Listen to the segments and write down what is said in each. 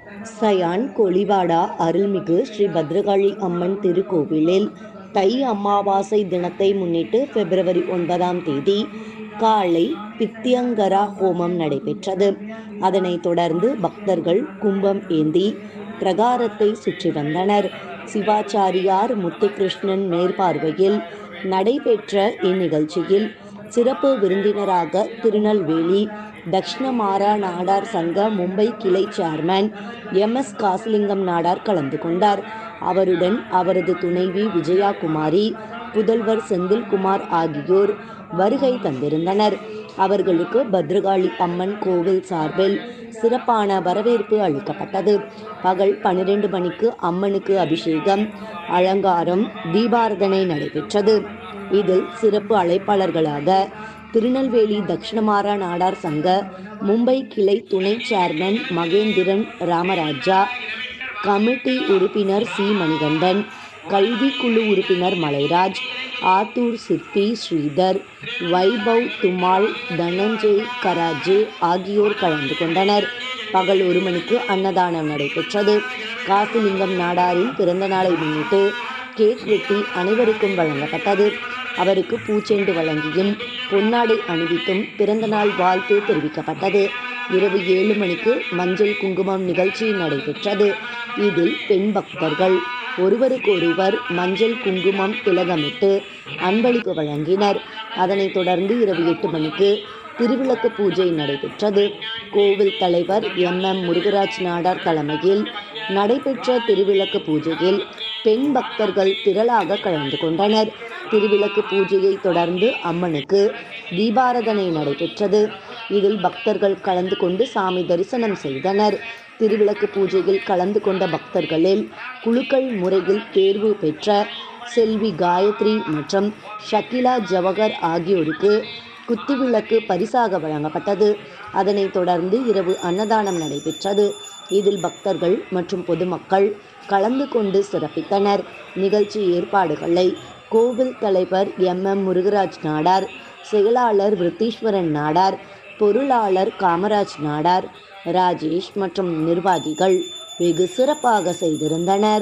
cyan கொலிவாடா அருள்மிகு ஸ்ரீ பத்ரகாளி அம்மன் திருக்கோவிலில் தை அமாவாசை தினத்தை முன்னிட்டு பிப்ரவரி ஒன்பதாம் தேதி காலை பித்தியங்கரா ஹோமம் நடைபெற்றது அதனைத் தொடர்ந்து பக்தர்கள் கும்பம் ஏந்தி பிரகாரத்தை சுற்றி வந்தனர் சிவாச்சாரியார் முத்துகிருஷ்ணன் மேற்பார்வையில் நடைபெற்ற இந்நிகழ்ச்சியில் சிறப்பு விருந்தினராக திருநெல்வேலி தக்ஷணமாரா நாடார் சங்க மும்பை கிளை chairman M S Kasilingam Nadar கலந்து கொண்டார் அவருடன் அவரது துணைவி விஜயா குமாரி புதல்வர் செந்தில்குமார் ஆகியோர் வருகை தந்திருந்தனர் அவர்களுக்கு பத்ரகாளி அம்மன் கோவில் சார்பில் சிறப்பான வரவேற்பு அளிக்கப்பட்டது பகல் பன்னிரண்டு மணிக்கு அம்மனுக்கு அபிஷேகம் அலங்காரம் தீபாரதனை நடைபெற்றது இதில் சிறப்பு அழைப்பாளர்களாக திருநெல்வேலி தக்ஷணமாரா நாடார் சங்க மும்பை கிளை துணை சேர்மன் மகேந்திரன் ராமராஜா கமிட்டி உறுப்பினர் சி மணிகண்டன் கல்விக்குழு உறுப்பினர் மலைராஜ் ஆத்தூர் சிற்பி ஸ்ரீதர் வைபவ் துமால் தனஞ்சய் கராஜே ஆகியோர் கலந்து கொண்டனர் பகல் ஒரு மணிக்கு அன்னதானம் நடைபெற்றது காசிலிங்கம் நாடாரின் பிறந்த நாளை முன்னிட்டு கேக் வெட்டி அனைவருக்கும் வழங்கப்பட்டது அவருக்கு பூச்செண்டு வழங்கியும் பொன்னாடை அணிவித்தும் பிறந்தநாள் வாழ்த்து தெரிவிக்கப்பட்டது இரவு ஏழு மணிக்கு மஞ்சள் குங்குமம் நிகழ்ச்சி நடைபெற்றது இதில் பெண் பக்தர்கள் ஒருவருக்கொருவர் மஞ்சள் குங்குமம் திலகமிட்டு அன்பளிப்பு வழங்கினர் அதனைத் தொடர்ந்து இரவு எட்டு மணிக்கு திருவிளக்கு பூஜை நடைபெற்றது கோவில் தலைவர் எம் எம் முருகராஜ் நாடார் தலைமையில் நடைபெற்ற திருவிளக்கு பூஜையில் பெண் பக்தர்கள் திரளாக கலந்து கொண்டனர் திருவிளக்கு பூஜையை தொடர்ந்து அம்மனுக்கு தீபாரதனை நடைபெற்றது இதில் பக்தர்கள் கலந்து கொண்டு சாமி தரிசனம் செய்தனர் திருவிளக்கு பூஜையில் கலந்து கொண்ட பக்தர்களில் குழுக்கள் முறையில் தேர்வு பெற்ற செல்வி காயத்ரி மற்றும் ஷக்கிலா ஜவஹர் ஆகியோருக்கு குத்துவிளக்கு பரிசாக வழங்கப்பட்டது அதனைத் தொடர்ந்து இரவு அன்னதானம் நடைபெற்றது இதில் பக்தர்கள் மற்றும் பொதுமக்கள் கலந்து கொண்டு சிறப்பித்தனர் நிகழ்ச்சி ஏற்பாடுகளை கோவில் தலைவர் எம் எம் முருகராஜ் நாடார் செயலாளர் விருத்தீஸ்வரன் நாடார் பொருளாளர் காமராஜ் நாடார் ராஜேஷ் மற்றும் நிர்வாகிகள் வெகு சிறப்பாக செய்திருந்தனர்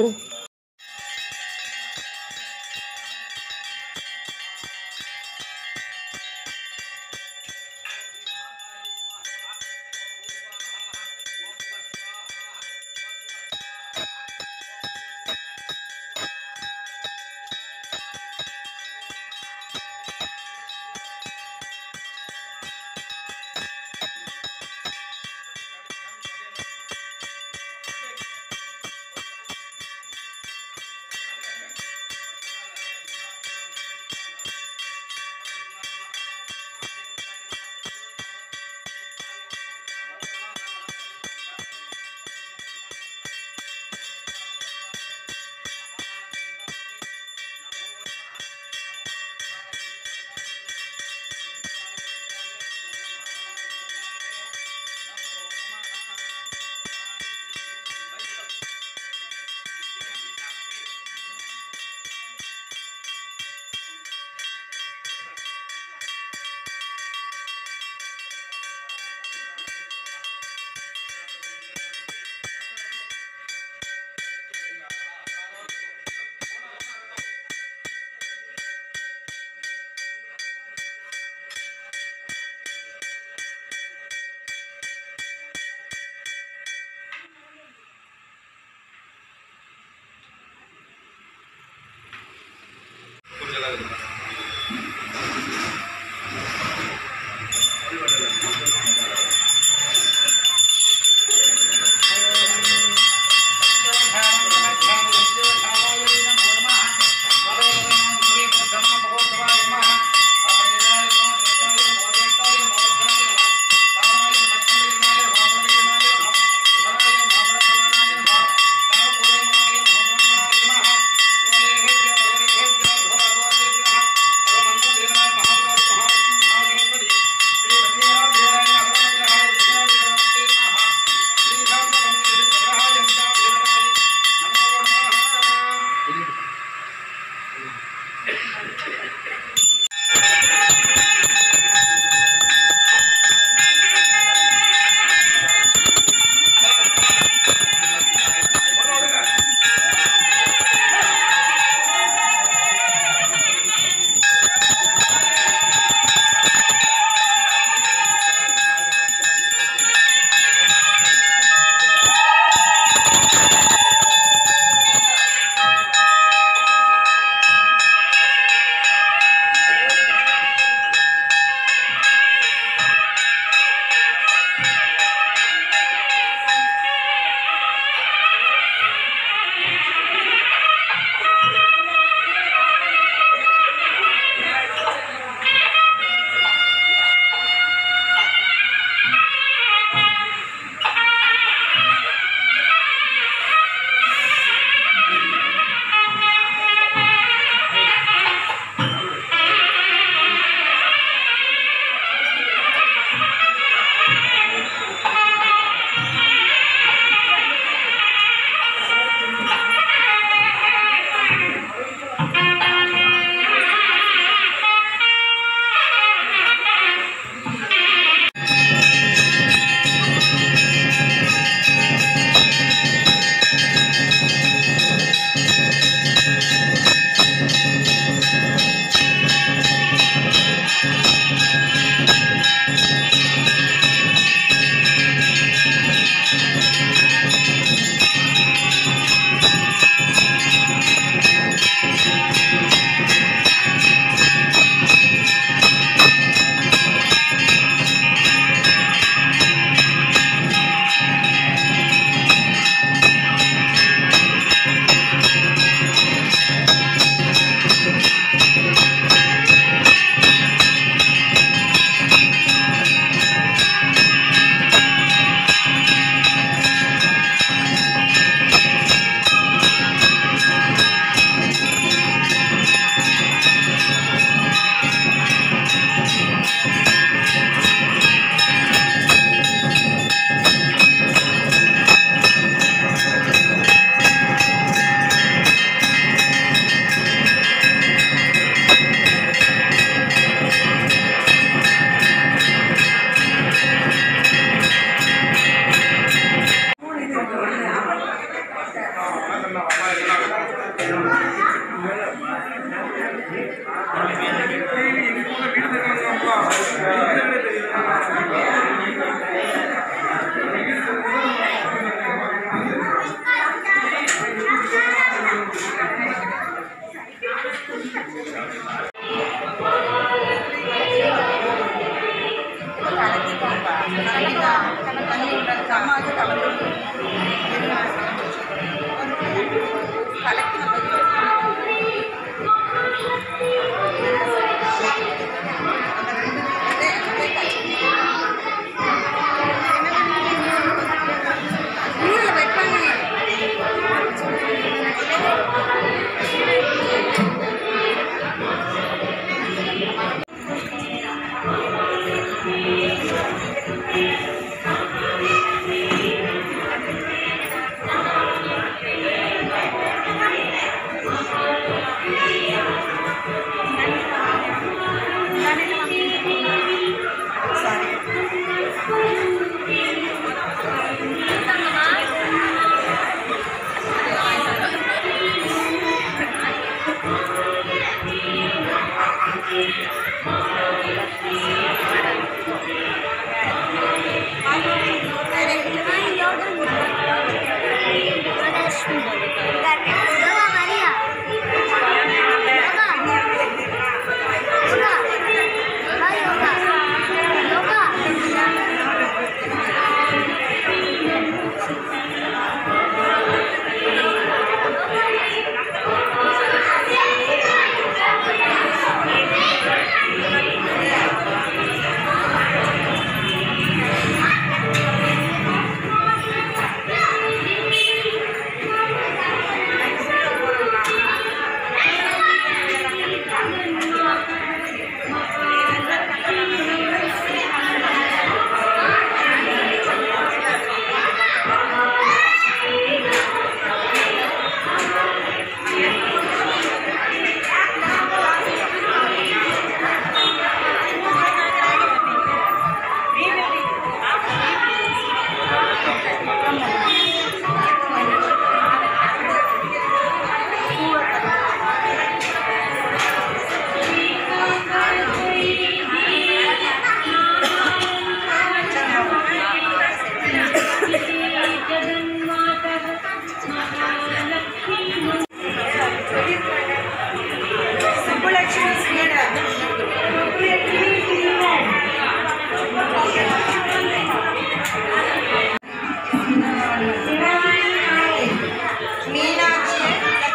மீனாட்சி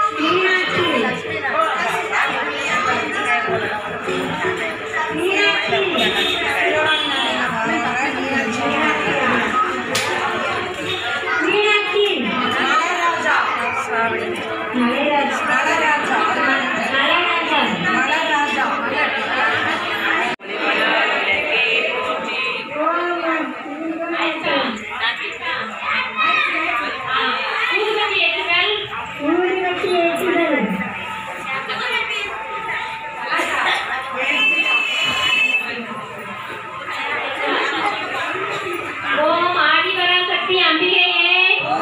நலராஜா நலராஜா நலராஜா ஓம் ஆதிபராசக்தி அம்பிகையே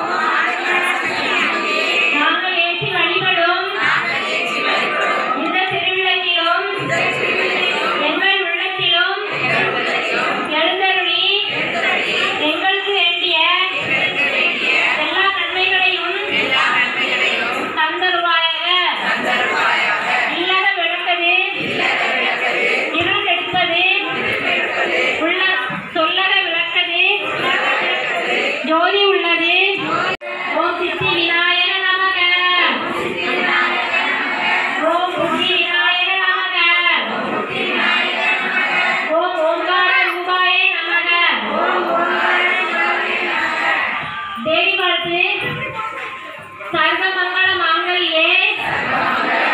நாங்கள் ஏற்றி வழிபடும் இந்த திருவிளக்கிலும் எங்கள் உள்ளத்திலும் எழுந்தருளி எங்களுக்கு வேண்டிய எல்லா நன்மைகளையும் தந்தருவாயாக இல்லற விளக்கது இருள் எடுப்பது உள்ள சொல்லற விளக்கது ஜோதி உள்ளது ஓம் சித்தி விநாயக நமக ஓம் புத்தி விநாயக நமக ஓம் ஓங்கார ரூபாய நமக தேவி வாழ்த்து சர்வ மங்கள மாங்கல்யே